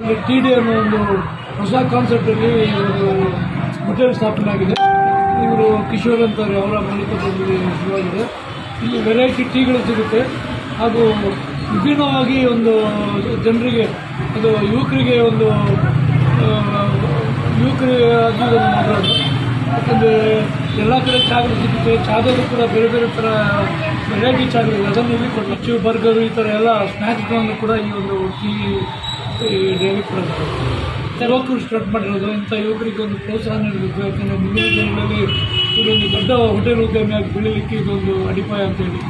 T D ಅನ್ನೋ ಒಂದು ಹೊಸ ಕಾನ್ಸೆಪ್ಟಲ್ಲಿ ಒಂದು ಹೋಟೆಲ್ ಸ್ಥಾಪನೆ ಆಗಿದೆ ಇವರು ಕಿಶೋರ್ ಅಂತಾರೆ ಅವರ ಮಾಲೀಕತ್ವದಲ್ಲಿ ಶುರುವಾಗಿದೆ ಇಲ್ಲಿ ವೆರೈಟಿ ಟೀಗಳು ಸಿಗುತ್ತೆ ಹಾಗೂ ವಿಭಿನ್ನವಾಗಿ ಒಂದು ಜನರಿಗೆ ಅದು ಯುವಕರಿಗೆ ಒಂದು ಆ, ಯುವಕರಿಗೆ ಅದು ಒಂದು ಮಾಡೋದು ಯಾಕಂದರೆ ಎಲ್ಲ ಕಡೆ ಚಾಗಳು ಸಿಗುತ್ತೆ ಚಾದಲ್ಲೂ ಕೂಡ ಬೇರೆ ಬೇರೆ ಥರ ವೆರೈಟಿ ಚಾಗಳಿವೆ ಅದನ್ನು ಇಲ್ಲಿ ಕೊಟ್ಟು ಬರ್ಗರು ಈ ಥರ ಎಲ್ಲ ಸ್ನ್ಯಾಕ್ಸ್ಗಳನ್ನು ಕೂಡ ಈ ಒಂದು ಟೀ ಡೈರಿ ಕೊಡೋದು ಯುವಕರು ಸ್ಟಾರ್ಟ್ ಮಾಡಿರೋದು ಇಂಥ ಯುವಕರಿಗೆ ಒಂದು ಪ್ರೋತ್ಸಾಹ ನೀಡಬೇಕು ಯಾಕಂದರೆ ಮುಂದಿನ ದಿನಗಳಲ್ಲಿ ಇವರೊಂದು ದೊಡ್ಡ ಹೋಟೆಲ್ ಉದ್ಯಮಿಯಾಗಿ ಬೆಳೀಲಿಕ್ಕೆ ಇದೊಂದು ಅಡಿಪಾಯ ಅಂತ ಹೇಳಿ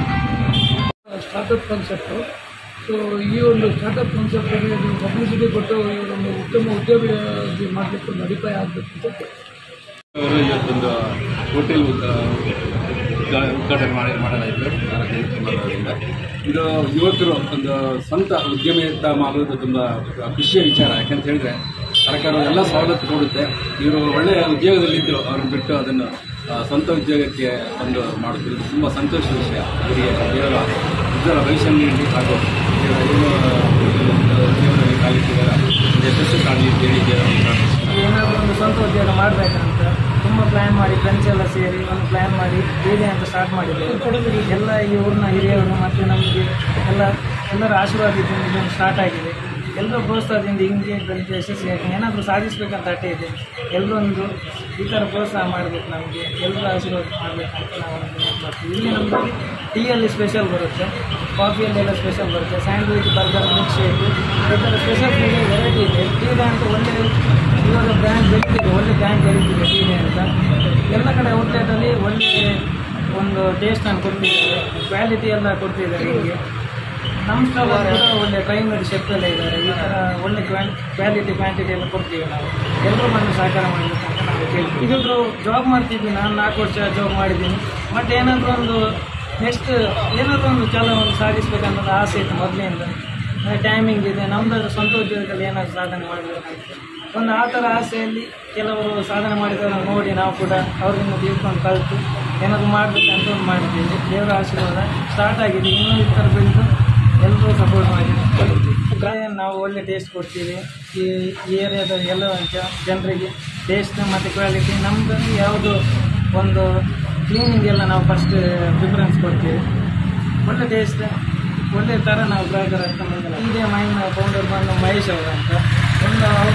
ಸ್ಟಾರ್ಟಪ್ ಕಾನ್ಸೆಪ್ಟು ಸೊ ಈ ಒಂದು ಸ್ಟಾರ್ಟಪ್ ಕಾನ್ಸೆಪ್ಟಲ್ಲಿ ನೀವು ಪಬ್ಲಿಸಿಟಿ ಕೊಟ್ಟು ಇವರೊಂದು ಉತ್ತಮ ಉದ್ಯಮಿ ಮಾಡಲಿಕ್ಕೆ ಒಂದು ಅಡಿಪಾಯ ಆಗಬೇಕು ಅಂತ ಅವರು ಇವತ್ತೊಂದು ಹೋಟೆಲ್ ಉದ್ದ- ಉದ್ಘಾ- ಉದ್ಘಾಟನೆ ಮಾಡಿ ಮಾಡಲಾಯಿತು ಮಾಡೋದ್ರಿಂದ ಇದು ಯುವಕರು ಒಂದು ಸ್ವಂತ ಉದ್ಯಮಿತ ಮಾಡೋದು ತುಂಬ ಖುಷಿಯ ವಿಚಾರ ಯಾಕಂತ ಹೇಳಿದ್ರೆ ಸರ್ಕಾರ ಎಲ್ಲ ಸವಲತ್ತು ಕೊಡುತ್ತೆ ಇವರು ಒಳ್ಳೆಯ ಉದ್ಯೋಗದಲ್ಲಿದ್ದರು ಅವ್ರನ್ನ ಬಿಟ್ಟು ಅದನ್ನು ಆ, ಸ್ವಂತ ಉದ್ಯೋಗಕ್ಕೆ ಒಂದು ಮಾಡುತ್ತಿರೋದು ತುಂಬ ಸಂತೋಷದ ವಿಷಯ ಅವರಿಗೆ ದೇವರ ಉಜ್ವಲ ಭವಿಷ್ಯ ನೀಡಿ ಹಾಗೂ ದೇವರ ಏನು ದೇವರಲ್ಲಿ ಕಾಲಿಟ್ಟಿದ್ದಾರೆ ಯಶಸ್ಸು ಕಾಣಲಿ ಅಂತ ಹೇಳಿ ದೇವರಲ್ಲಿ ಪ್ರಾರ್ಥಿಸ್ತೀನಿ. ಏನಾದರೂ ಒಂದು ಸ್ವಂತ ಉದ್ಯೋಗ ಮಾಡಬೇಕಂತ ತುಂಬ ಪ್ಲ್ಯಾನ್ ಮಾಡಿ ಫ್ರೆಂಡ್ಸ್ ಎಲ್ಲ ಸೇರಿ ಒಂದು ಪ್ಲ್ಯಾನ್ ಮಾಡಿ ಬೇರೆ ಅಂತ ಸ್ಟಾರ್ಟ್ ಮಾಡಿದ್ದೇವೆ ಎಲ್ಲ ಈ ಊರಿನ ಹಿರಿಯರು ಮತ್ತು ನಮಗೆ ಎಲ್ಲ ಎಲ್ಲರ ಆಶೀರ್ವಾದದಿಂದ ಇದೊಂದು ಸ್ಟಾರ್ಟ್ ಆಗಿದೆ ಎಲ್ಲರ ಪ್ರೋತ್ಸಾಹದಿಂದ ಹಿಂಗೆ ಬೆಳೆದು ಯಶಸ್ವಿಯಾಗಿ ಏನಾದರೂ ಸಾಧಿಸಬೇಕಂತ ಅಟ್ಟೆ ಇದೆ ಎಲ್ಲರೂ ಒಂದು ಈ ಥರ ಪ್ರೋತ್ಸಾಹ ಮಾಡಬೇಕು ನಮಗೆ ಎಲ್ಲರೂ ಆಶೀರ್ವಾದ ಮಾಡಬೇಕಂತ ನಾವು ಒಂದು ಇದು ಮಾಡ್ತೀವಿ ಇಲ್ಲಿ ನಮ್ಮಲ್ಲಿ ಟೀಯಲ್ಲಿ ಸ್ಪೆಷಲ್ ಬರುತ್ತೆ ಕಾಫಿಯಲ್ಲೆಲ್ಲ ಸ್ಪೆಷಲ್ ಬರುತ್ತೆ ಸ್ಯಾಂಡ್ವಿಚ್ ಬರ್ಗರ್ ಮಿಲ್ಕ್ ಶೇಕ್ ಈ ಥರ ಸ್ಪೆಷಲ್ ಟೀ ವೆರೈಟಿ ಇದೆ ಟೀ ಅಂತ ಒಳ್ಳೆ ಇವಾಗ ಬ್ರ್ಯಾಂಡ್ ಬೆಳೀತಿದೆ ಒಳ್ಳೆ ಬ್ರ್ಯಾಂಡ್ ಬೆಳೀತಿದೆ ಟೀ ಅಂತ ಎಲ್ಲ ಕಡೆ ಔಟ್ಲೆಟಲ್ಲಿ ಒಳ್ಳೆ ಒಂದು ಟೇಸ್ಟನ್ನು ಕೊಡ್ತಿದ್ದಾರೆ ಕ್ವಾಲಿಟಿ ಎಲ್ಲ ಕೊಡ್ತಿದ್ದಾರೆ ನಿಮಗೆ ನಮ್ಮ ಸ್ಟಾಲ್ ಕೂಡ ಒಳ್ಳೆ ಟ್ರೈನರ್ ಶೆಫ್ ಎಲ್ಲ ಇದ್ದಾರೆ ಈ ಥರ ಒಳ್ಳೆ ಕ್ವಾಲಿಟಿ ಕ್ವಾಂಟಿಟಿ ಎಲ್ಲ ಕೊಡ್ತೀವಿ ನಾವು ಎಲ್ಲರೂ ಬಂದು ಸಹಕಾರ ಮಾಡಬೇಕು ಅಂತ ನಾವು ಕೇಳ್ತೀವಿ ಇದೊಂದು ಜಾಬ್ ಮಾಡ್ತಿದ್ವಿ ನಾನು ನಾಲ್ಕು ವರ್ಷ ಜಾಬ್ ಮಾಡಿದ್ದೀನಿ ಬಟ್ ಏನಾದರೂ ಒಂದು ನೆಕ್ಸ್ಟ್ ಏನಾದರೂ ಒಂದು ಛಲ ಒಂದು ಸಾಧಿಸ್ಬೇಕನ್ನೋದು ಆಸೆ ಇತ್ತು ಮೊದಲಿಂದ ಟೈಮಿಂಗ್ ಇದೆ ನಮ್ಮದು ಸ್ವಂತ ಉದ್ಯೋಗದಲ್ಲಿ ಏನಾದರೂ ಸಾಧನೆ ಮಾಡಬೇಕಂತ ಒಂದು ಆ ಥರ ಆಸೆಯಲ್ಲಿ ಕೆಲವರು ಸಾಧನೆ ಮಾಡಿದವರನ್ನು ನೋಡಿ ನಾವು ಕೂಡ ಅವರಿಂದ ತಿಳ್ಕೊಂಡು ಕಲಿತು ಏನಾದರೂ ಮಾಡಬೇಕಂತ ಒಂದು ಮಾಡಿದ್ದೀವಿ ದೇವರ ಆಶೀರ್ವಾದ ಸ್ಟಾರ್ಟ್ ಆಗಿದೆ ಇನ್ನೂ ಈ ಥರ ಬೆಳೆದು ಎಲ್ಲರೂ ಸಪೋರ್ಟ್ ಮಾಡಿ ನಾವು ಒಳ್ಳೆ ಟೇಸ್ಟ್ ಕೊಡ್ತೀವಿ ಈ ಈ ಏರಿಯಾದ ಎಲ್ಲ ಜ- ಜನರಿಗೆ ಟೇಸ್ಟ್ ಮತ್ತು ಕ್ವಾಲಿಟಿ ನಮ್ಮದು ಯಾವುದು ಒಂದು ಕ್ಲೀನಿಂಗ್ ಎಲ್ಲ ನಾವು ಫಸ್ಟ್ ಪ್ರಿಫರೆನ್ಸ್ ಕೊಡ್ತೀವಿ ಒಳ್ಳೆ ಟೇಸ್ಟ್ ಒಳ್ಳೆ ಥರ ನಾವು ಗ್ರಾಹಕರ ಇದೇ ಮೈನ್ ಫೌಂಡರ್ ಬಂದು ಮಹೇಶ್ ಅವರು ಅಂತ ಒಂದು ಅವರು